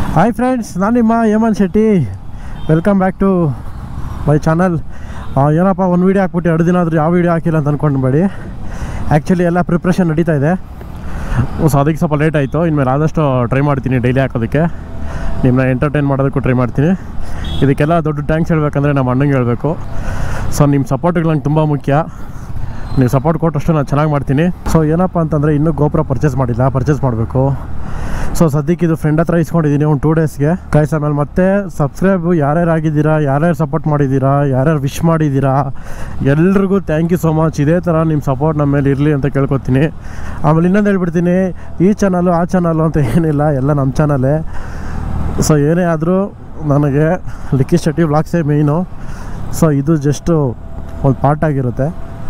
hi friends ನಾನು ನಿಮ್ಮ Hemanth Shetty welcome back to my channel ಏನಪ್ಪ ಒಂದು ವೀಡಿಯೋ ಹಾಕ್ಬಿಟ್ಟು ಎರಡು ದಿನ ಆದರೂ ಯಾವ ವೀಡಿಯೋ ಹಾಕಿಲ್ಲ ಅಂತ ಅಂದ್ಕೊಂಡ್ಬೇಡಿ ಆ್ಯಕ್ಚುಲಿ ಎಲ್ಲ ಪ್ರಿಪ್ರೇಷನ್ ನಡೀತಾ ಇದೆ ಸೊ ಅದಕ್ಕೆ ಸ್ವಲ್ಪ ಲೇಟ್ ಆಯಿತು ಇನ್ಮೇಲೆ ಆದಷ್ಟು ಟ್ರೈ ಮಾಡ್ತೀನಿ ಡೈಲಿ ಹಾಕೋದಕ್ಕೆ ನಿಮ್ಮನ್ನ ಎಂಟರ್ಟೈನ್ ಮಾಡೋದಕ್ಕೂ ಟ್ರೈ ಮಾಡ್ತೀನಿ ಇದಕ್ಕೆಲ್ಲ ದೊಡ್ಡ ಟ್ಯಾಂಕ್ಸ್ ಹೇಳ್ಬೇಕಂದ್ರೆ ನಮ್ಮ ಅಣ್ಣಂಗೆ ಹೇಳಬೇಕು ಸೊ ನಿಮ್ಮ ಸಪೋರ್ಟ್ಗಳು ನಂಗೆ ತುಂಬ ಮುಖ್ಯ ನೀವು ಸಪೋರ್ಟ್ ಕೊಟ್ಟಷ್ಟು ನಾನು ಚೆನ್ನಾಗಿ ಮಾಡ್ತೀನಿ ಸೊ ಏನಪ್ಪ ಅಂತಂದರೆ ಇನ್ನೂ ಗೋಪುರ ಪರ್ಚೇಸ್ ಮಾಡಿಲ್ಲ ಪರ್ಚೇಸ್ ಮಾಡಬೇಕು ಸೊ ಸದ್ಯಕ್ಕೆ ಇದು ಫ್ರೆಂಡ್ ಹತ್ರ ಇಸ್ಕೊಂಡಿದ್ದೀನಿ ಒಂದು ಟೂ ಡೇಸ್ಗೆ ಕಾಯ್ಸ್ ಆಮೇಲೆ ಮತ್ತೆ ಸಬ್ಸ್ಕ್ರೈಬ್ ಯಾರ್ಯಾರು ಆಗಿದ್ದೀರಾ ಯಾರ್ಯಾರು ಸಪೋರ್ಟ್ ಮಾಡಿದ್ದೀರಾ ಯಾರ್ಯಾರು ವಿಶ್ ಮಾಡಿದ್ದೀರಾ ಎಲ್ರಿಗೂ ಥ್ಯಾಂಕ್ ಯು ಸೊ ಮಚ್ ಇದೇ ಥರ ನಿಮ್ಮ ಸಪೋರ್ಟ್ ನಮ್ಮ ಮೇಲೆ ಇರಲಿ ಅಂತ ಕೇಳ್ಕೊತೀನಿ ಆಮೇಲೆ ಇನ್ನೊಂದು ಹೇಳ್ಬಿಡ್ತೀನಿ ಈ ಚಾನಲು ಆ ಚಾನಲು ಅಂತ ಏನಿಲ್ಲ ಎಲ್ಲ ನಮ್ಮ ಚಾನಲೇ ಸೊ ಏನೇ ಆದರೂ ನನಗೆ ಲಿಕ್ಕಿ ಶೆಟ್ಟಿ ವ್ಲಾಗ್ಸೇ ಮೇಯ್ನು ಸೊ ಇದು ಜಸ್ಟು ಒಂದು ಪಾರ್ಟ್ ಆಗಿರುತ್ತೆ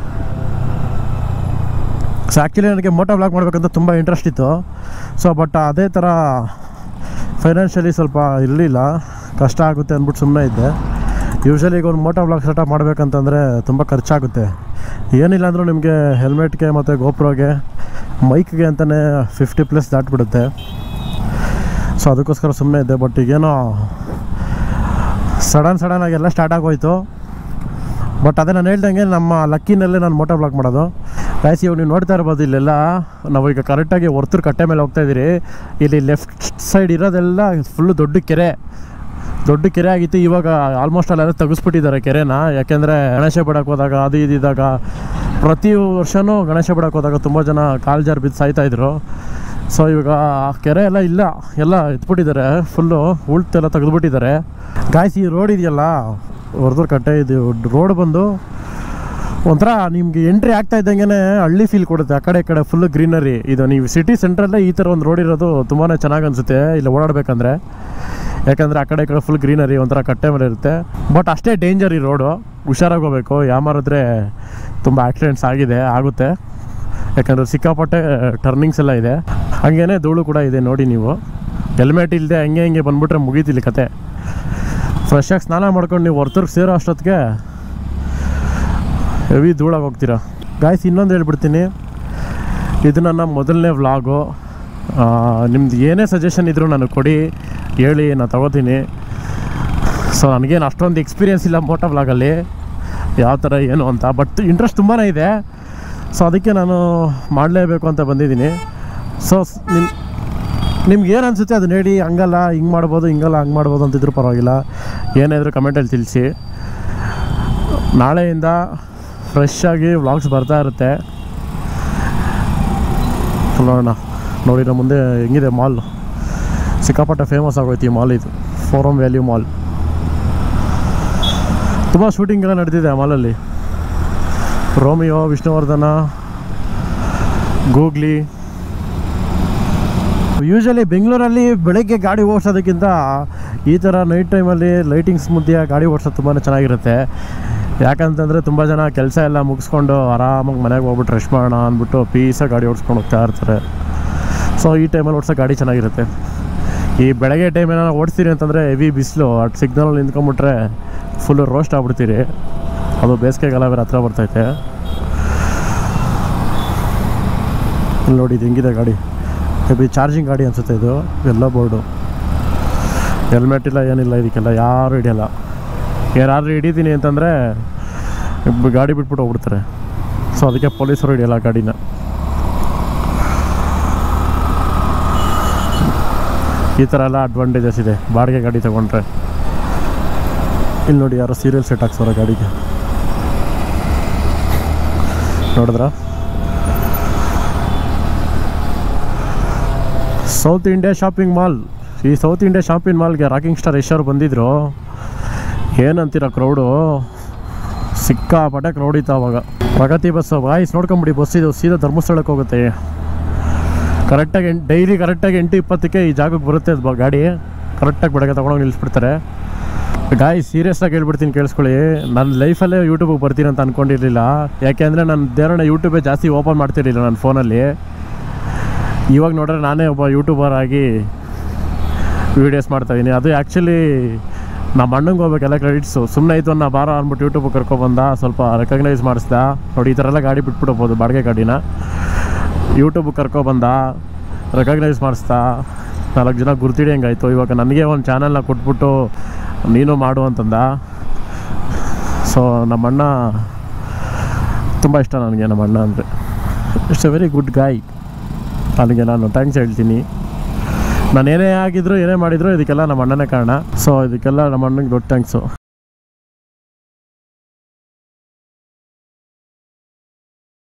ಸೊ ಆ್ಯಕ್ಚುಲಿ ನನಗೆ ಮೋಟೋ ವ್ಲಾಗ್ ಮಾಡಬೇಕಂತ ತುಂಬ ಇಂಟ್ರೆಸ್ಟ್ ಇತ್ತು ಸೊ ಬಟ್ ಅದೇ ಥರ ಫೈನಾನ್ಷಿಯಲಿ ಸ್ವಲ್ಪ ಇರಲಿಲ್ಲ ಕಷ್ಟ ಆಗುತ್ತೆ ಅಂದ್ಬಿಟ್ಟು ಸುಮ್ಮನೆ ಇದ್ದೆ ಯೂಶ್ವಲಿ ಈಗ ಒಂದು ಮೋಟೋ ವ್ಲಾಗ್ ಸೆಟಪ್ ಮಾಡಬೇಕಂತಂದರೆ ತುಂಬ ಖರ್ಚಾಗುತ್ತೆ ಏನಿಲ್ಲ ಅಂದರೂ ನಿಮಗೆ ಹೆಲ್ಮೆಟ್ಗೆ ಮತ್ತು ಗೋಪ್ರೋಗೆ ಮೈಕ್ಗೆ ಅಂತಲೇ ಫಿಫ್ಟಿ ಪ್ಲಸ್ ದಾಟ್ಬಿಡುತ್ತೆ ಸೊ ಅದಕ್ಕೋಸ್ಕರ ಸುಮ್ಮನೆ ಇದ್ದೆ ಬಟ್ ಈಗೇನೋ ಸಡನ್ ಸಡನ್ ಆಗಿ ಎಲ್ಲ ಸ್ಟಾರ್ಟ್ ಆಗೋಯ್ತು ಬಟ್ ಅದೇ ನಾನು ಹೇಳ್ದಂಗೆ ನಮ್ಮ ಲಕ್ಕಿನಲ್ಲೇ ನಾನು ಮೋಟೋ ಬ್ಲಾಕ್ ಮಾಡೋದು ಗಾಯ್ಸ್ ಇವಾಗ ನೀವು ನೋಡ್ತಾ ಇರ್ಬೋದು ಇಲ್ಲೆಲ್ಲ ನಾವು ಈಗ ಕರೆಕ್ಟಾಗಿ ಹೊರ್ತೂರು ಕಟ್ಟೆ ಮೇಲೆ ಹೋಗ್ತಾ ಇದ್ದೀರಿ ಇಲ್ಲಿ ಲೆಫ್ಟ್ ಸೈಡ್ ಇರೋದೆಲ್ಲ ಫುಲ್ಲು ದೊಡ್ಡ ಕೆರೆ ದೊಡ್ಡ ಕೆರೆ ಆಗಿತ್ತು ಇವಾಗ ಆಲ್ಮೋಸ್ಟ್ ಅಲ್ಲೆಲ್ಲ ತೆಗೆಸ್ಬಿಟ್ಟಿದ್ದಾರೆ ಕೆರೆನ ಯಾಕೆಂದರೆ ಗಣೇಶ ಬಿಡಕ್ಕೆ ಹೋದಾಗ ಅದು ಇದು ಇದ್ದಾಗ ಪ್ರತಿ ವರ್ಷವೂ ಗಣೇಶ ಬಿಡಕ್ಕೆ ಹೋದಾಗ ತುಂಬ ಜನ ಕಾಲು ಜಾರು ಬಿದ್ದು ಸಾಯ್ತಾಯಿದ್ರು ಸೊ ಇವಾಗ ಆ ಕೆರೆ ಎಲ್ಲ ಇಲ್ಲ ಎಲ್ಲ ಎತ್ಬಿಟ್ಟಿದ್ದಾರೆ ಫುಲ್ಲು ಉಳ್ತೆಲ್ಲ ತೆಗೆದುಬಿಟ್ಟಿದ್ದಾರೆ ಗಾಯ್ಸ್ ಈ ರೋಡ್ ಇದೆಯಲ್ಲ ಹೊರದೂರು ಕಟ್ಟೆ ಇದು ರೋಡ್ ಬಂದು ಒಂಥರ ನಿಮಗೆ ಎಂಟ್ರಿ ಆಗ್ತಾ ಇದ್ದಂಗೆ ಹಳ್ಳಿ ಫೀಲ್ ಕೊಡುತ್ತೆ ಆ ಕಡೆ ಈ ಕಡೆ ಫುಲ್ ಗ್ರೀನರಿ ಇದು ನೀವು ಸಿಟಿ ಸೆಂಟ್ರಲ್ಲೇ ಈ ಥರ ಒಂದು ರೋಡ್ ಇರೋದು ತುಂಬಾ ಚೆನ್ನಾಗಿ ಅನಿಸುತ್ತೆ ಇಲ್ಲಿ ಓಡಾಡಬೇಕಂದ್ರೆ ಯಾಕಂದರೆ ಆ ಕಡೆ ಈ ಕಡೆ ಫುಲ್ ಗ್ರೀನರಿ ಒಂಥರ ಕಟ್ಟೆ ಮೇಲೆ ಇರುತ್ತೆ ಬಟ್ ಅಷ್ಟೇ ಡೇಂಜರ್ ಈ ರೋಡು ಹುಷಾರಾಗಿ ಹೋಗ್ಬೇಕು ಯಾಮಾರಿದ್ರೆ ತುಂಬ ಆಕ್ಸಿಡೆಂಟ್ಸ್ ಆಗಿದೆ ಆಗುತ್ತೆ ಯಾಕಂದರೆ ಸಿಕ್ಕಾಪಟ್ಟೆ ಟರ್ನಿಂಗ್ಸ್ ಎಲ್ಲ ಇದೆ ಹಾಗೇನೆ ಧೂಳು ಕೂಡ ಇದೆ ನೋಡಿ ನೀವು ಹೆಲ್ಮೆಟ್ ಇಲ್ಲದೆ ಹಂಗೆ ಹಿಂಗೆ ಬಂದ್ಬಿಟ್ರೆ ಮುಗೀತಿಲ್ಲ ಕತೆ ಫ್ರೆಶ್ ಆಗಿ ಸ್ನಾನ ಮಾಡ್ಕೊಂಡು ನೀವು ಹೊರ್ತೂರ್ಗೆ ಸೇರೋ ಅಷ್ಟೊತ್ತಿಗೆ ಹೆವಿ ಧೂಳಾಗಿ ಹೋಗ್ತೀರಾ ಗಾಯ್ಸ್ ಇನ್ನೊಂದು ಹೇಳ್ಬಿಡ್ತೀನಿ ಇದು ನನ್ನ ಮೊದಲನೇ ವ್ಲಾಗು ನಿಮ್ದು ಏನೇ ಸಜೆಷನ್ ಇದ್ದರೂ ನನಗೆ ಕೊಡಿ ಹೇಳಿ ನಾನು ತಗೋತೀನಿ ಸೊ ನನಗೇನು ಅಷ್ಟೊಂದು ಎಕ್ಸ್ಪೀರಿಯೆನ್ಸ್ ಇಲ್ಲ ಮೋಟೋ ವ್ಲಾಗಲ್ಲಿ ಯಾವ ಥರ ಏನು ಅಂತ ಬಟ್ ಇಂಟ್ರೆಸ್ಟ್ ತುಂಬಾ ಇದೆ ಸೊ ಅದಕ್ಕೆ ನಾನು ಮಾಡಲೇಬೇಕು ಅಂತ ಬಂದಿದ್ದೀನಿ ಸೊ ನಿಮ್ಮ ನಿಮ್ಗೆ ಏನು ಅನಿಸುತ್ತೆ ಅದನ್ನ ಹೇಳಿ ಹಂಗಲ್ಲ ಹಿಂಗೆ ಮಾಡ್ಬೋದು ಹಿಂಗಲ್ಲ ಹಂಗೆ ಮಾಡ್ಬೋದು ಅಂತಿದ್ರು ಪರವಾಗಿಲ್ಲ ಏನೇ ಇದ್ರೂ ಕಮೆಂಟಲ್ಲಿ ತಿಳಿಸಿ ನಾಳೆಯಿಂದ ಫ್ರೆಶ್ ಆಗಿ ವ್ಲಾಗ್ಸ್ ಬರ್ತಾ ಇರುತ್ತೆ ನೋಡೋಣ ನೋಡಿ ನಮ್ಮ ಮುಂದೆ ಹೆಂಗಿದೆ ಮಾಲ್ ಸಿಕ್ಕಾಪಟ್ಟೆ ಫೇಮಸ್ ಆಗೋಯ್ತು ಈ ಮಾಲ್ ಇದು ಫೋರಮ್ ವ್ಯಾಲ್ಯೂ ಮಾಲ್ ತುಂಬ ಶೂಟಿಂಗ್ ಎಲ್ಲ ನಡೆದಿದೆ ಆ ಮಾಲಲ್ಲಿ ರೋಮಿಯೋ ವಿಷ್ಣುವರ್ಧನ ಗೂಗ್ಲಿ ಯೂಶಲಿ ಬೆಂಗಳೂರಲ್ಲಿ ಬೆಳಗ್ಗೆ ಗಾಡಿ ಓಡಿಸೋದಕ್ಕಿಂತ ಈ ಥರ ನೈಟ್ ಟೈಮಲ್ಲಿ ಲೈಟಿಂಗ್ಸ್ ಮಧ್ಯೆ ಗಾಡಿ ಓಡಿಸೋದು ತುಂಬಾ ಚೆನ್ನಾಗಿರುತ್ತೆ ಯಾಕಂತಂದರೆ ತುಂಬ ಜನ ಕೆಲಸ ಎಲ್ಲ ಮುಗಿಸ್ಕೊಂಡು ಆರಾಮಾಗಿ ಮನೆಗೆ ಹೋಗ್ಬಿಟ್ಟು ರೆಸ್ಟ್ ಮಾಡೋಣ ಅಂದ್ಬಿಟ್ಟು ಪೀಸಾಗಿ ಗಾಡಿ ಓಡಿಸ್ಕೊಂಡು ಹೋಗ್ತಾ ಇರ್ತಾರೆ ಸೊ ಈ ಟೈಮಲ್ಲಿ ಓಡಿಸೋ ಗಾಡಿ ಚೆನ್ನಾಗಿರುತ್ತೆ ಈ ಬೆಳಗ್ಗೆ ಟೈಮ್ ಏನಾರು ಓಡಿಸ್ತೀರಿ ಅಂತಂದರೆ ಹೆವಿ ಬಿಸಿಲು ಅಟ್ ಸಿಗ್ನಲಲ್ಲಿ ನಿಂತ್ಕೊಂಡ್ಬಿಟ್ರೆ ಫುಲ್ಲು ರೋಸ್ಟ್ ಆಗ್ಬಿಡ್ತೀರಿ ಅದು ಬೇಸಿಗೆಗಾಲ ಬೇರೆ ಹತ್ರ ಬರ್ತೈತೆ ಇಲ್ಲಿ ನೋಡಿ ಇದು ಹೆಂಗಿದೆ ಗಾಡಿ ಮೇಬಿ ಚಾರ್ಜಿಂಗ್ ಗಾಡಿ ಅನಿಸುತ್ತೆ ಇದು ಎಲ್ಲ ಬೋರ್ಡು ಹೆಲ್ಮೆಟ್ ಇಲ್ಲ ಏನಿಲ್ಲ ಇದಕ್ಕೆಲ್ಲ ಯಾರು ಹಿಡಿಯಲ್ಲ ಯಾರಾದ್ರೂ ಹಿಡಿತೀನಿ ಅಂತಂದರೆ ಗಾಡಿ ಬಿಟ್ಬಿಟ್ಟು ಹೋಗ್ಬಿಡ್ತಾರೆ ಸೊ ಅದಕ್ಕೆ ಪೊಲೀಸರು ಹಿಡಿಯಲ್ಲ ಗಾಡಿನ ಈ ಥರ ಎಲ್ಲ ಅಡ್ವಾಂಟೇಜಸ್ ಇದೆ ಬಾಡಿಗೆ ಗಾಡಿ ತೊಗೊಂಡ್ರೆ ಇಲ್ಲಿ ನೋಡಿ ಯಾರೋ ಸೀರಿಯಲ್ ಸೆಟ್ ಹಾಕ್ಸೋರ ಗಾಡಿಗೆ ನೋಡಿದ್ರ ಸೌತ್ ಇಂಡಿಯಾ ಶಾಪಿಂಗ್ ಮಾಲ್ ಈ ಸೌತ್ ಇಂಡಿಯಾ ಶಾಪಿಂಗ್ ಮಾಲ್ಗೆ ರಾಕಿಂಗ್ ಸ್ಟಾರ್ ಯಶ್ ಬಂದಿದ್ರು ಏನಂತೀರ ಕ್ರೌಡು ಸಿಕ್ಕಾಪಟ್ಟೆ ಕ್ರೌಡ್ ಇತ್ತು ಅವಾಗ ಪ್ರಗತಿ ಬಸ್ ವಾಯ್ಸ್ ನೋಡ್ಕೊಂಬಿಡಿ ಬಸ್ ಇದು ಸೀದಾ ಧರ್ಮಸ್ಥಳಕ್ಕೆ ಹೋಗುತ್ತೆ ಕರೆಕ್ಟಾಗಿ ಎಂಟು ಡೈಲಿ ಕರೆಕ್ಟಾಗಿ ಎಂಟು ಇಪ್ಪತ್ತಕ್ಕೆ ಈ ಜಾಗಕ್ಕೆ ಬರುತ್ತೆ ಅದು ಬ- ಗಾಡಿ ಕರೆಕ್ಟಾಗಿ ಬೆಳಗ್ಗೆ ತೊಗೊಂಡೋಗಿ ನಿಲ್ಲಿಸ್ಬಿಡ್ತಾರೆ ಗಾಯ್ ಸೀರಿಯಸ್ಸಾಗಿ ಹೇಳ್ಬಿಡ್ತೀನಿ ಕೇಳಿಸ್ಕೊಳ್ಳಿ ನನ್ನ ಲೈಫಲ್ಲೇ ಯೂಟ್ಯೂಬಿಗೆ ಬರ್ತೀನಿ ಅಂತ ಅಂದ್ಕೊಂಡಿರಲಿಲ್ಲ ಯಾಕೆಂದರೆ ನಾನು ದೇವರನ್ನ ಯೂಟ್ಯೂಬೇ ಜಾಸ್ತಿ ಓಪನ್ ಮಾಡ್ತಿರಲಿಲ್ಲ ನನ್ನ ಫೋನಲ್ಲಿ ಇವಾಗ ನೋಡ್ರೆ ನಾನೇ ಒಬ್ಬ ಯೂಟ್ಯೂಬರ್ ಆಗಿ ವೀಡಿಯೋಸ್ ಮಾಡ್ತಾಯಿದ್ದೀನಿ ಅದು ಆ್ಯಕ್ಚುಲಿ ನಮ್ಮ ಅಣ್ಣಂಗೆ ಹೋಗ್ಬೇಕೆಲ್ಲ ಕ್ರೆಡಿಟ್ಸು ಸುಮ್ಮನೆ ಇತ್ತು ನಾ ಬಾರ ಅಂದ್ಬಿಟ್ಟು ಯೂಟ್ಯೂಬಿಗೆ ಕರ್ಕೊಬಂದ ಸ್ವಲ್ಪ ರೆಕಗ್ನೈಸ್ ಮಾಡಿಸ್ದ ನೋಡಿ ಈ ಥರ ಎಲ್ಲ ಗಾಡಿ ಬಿಟ್ಬಿಡ್ಬೋದು ಬಾಡಿಗೆ ಗಾಡಿನ ಯೂಟ್ಯೂಬಿಗೆ ಕರ್ಕೊಬಂದ ರೆಕಗ್ನೈಸ್ ಮಾಡಿಸ್ದ ನಾಲ್ಕು ಜನ ಗುರ್ತಿಡಿಯಂಗಾಯ್ತು ಇವಾಗ ನನಗೆ ಒಂದು ಚಾನಲ್ನ ಕೊಟ್ಬಿಟ್ಟು ನೀನು ಮಾಡು ಅಂತಂದ ಸೊ ನಮ್ಮಣ್ಣ ತುಂಬ ಇಷ್ಟ ನನಗೆ ನಮ್ಮ ಅಣ್ಣ ಅಂದರೆ it's a very good guy ಅವನಿಗೆ ನಾನು ಥ್ಯಾಂಕ್ಸ್ ಹೇಳ್ತೀನಿ ನಾನು ಏನೇ ಆಗಿದ್ರು ಏನೇ ಮಾಡಿದ್ರು ಇದಕ್ಕೆಲ್ಲ ನಮ್ಮ ಅಣ್ಣನೇ ಕಾರಣ ಸೊ ಇದಕ್ಕೆಲ್ಲ ನಮ್ಮ ಅಣ್ಣಂಗೆ ದೊಡ್ಡ ಥ್ಯಾಂಕ್ಸು